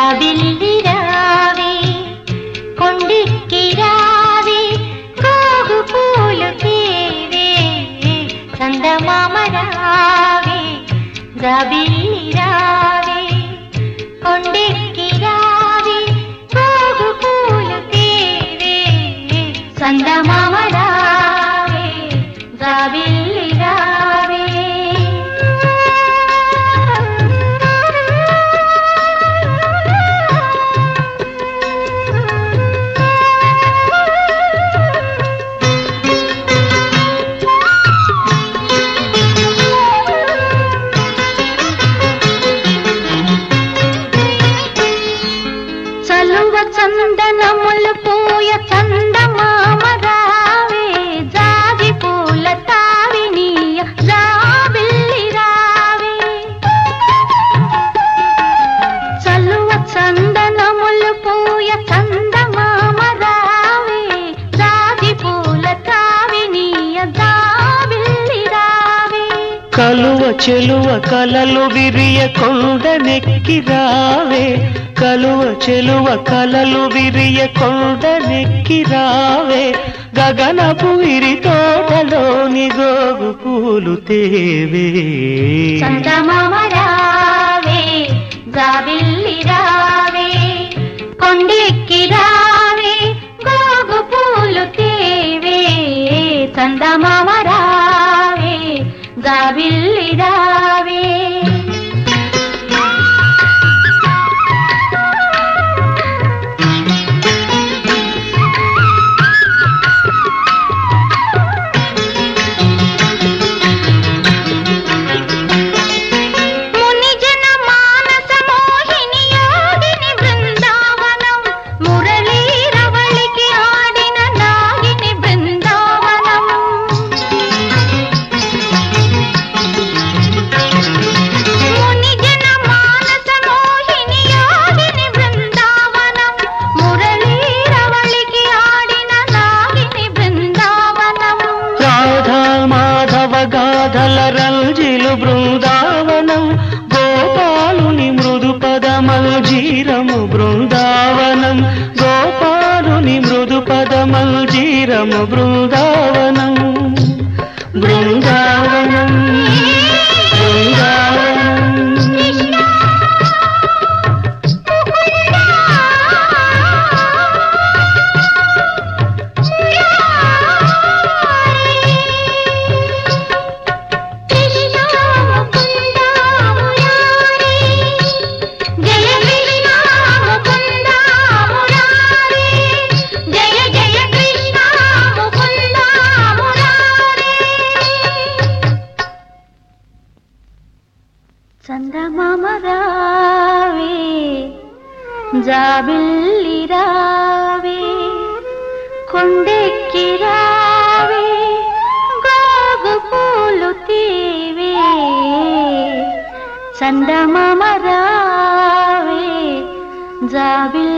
జాబిల్లి రావే కొండిక్కి రావే కోగు పూలు తేవే చందమామ రావే జాబిల్లి రావే కొండిక్కి రావే కోగు పూలు తేవే చందమామ రావే జాబిల్లి రావే చలువ చందనములు పూయ చందమామ రావే జాజి పూల తావినీయ జాబిల్లి రావే చలువ చందనములు పూయ చందమామ రావే జాజి పూల తావినీయ జాబిల్లి రావే కలువ చెలువ కలలు విరియ కొండనెక్కి రావే కలువ చెలువ కలలు విరియ కొండనెక్కి రావే గగనపు విరి తోటలోని గోగు పూలు తేవే చందమామ రావే జాబిల్లి రావే కొండెక్కి రావే గోగు పూలు తేవే చందమామ రావే జాబిల్లి రావే మునిజన మానస మోహిని యోగిని బృందావనం మురళీ రవళికి ఆడిన నాగిని బృందావనం మునిజన మానస మోహిని యోగిని బృందావనం మురళీ రవళికి ఆడిన నాగిని బృందావనం రాధా మాధవ గాధల రంజిలు బృందావనం గోపాలుని మృదు పదమల్జీరము బృందావనం గోపాలుని మృదు పదమల్జీరము బృందావనం బృందావనం బృందావనం జయ కృష్ణ ముకుంద మురారే జయ జయ కృష్ణ ముకుంద మురారే చందమామ రావే జాబిల్లి రావే కొండెక్కి రావే గోగు పూలు తీవే చందమామ రావే జాబిల్లి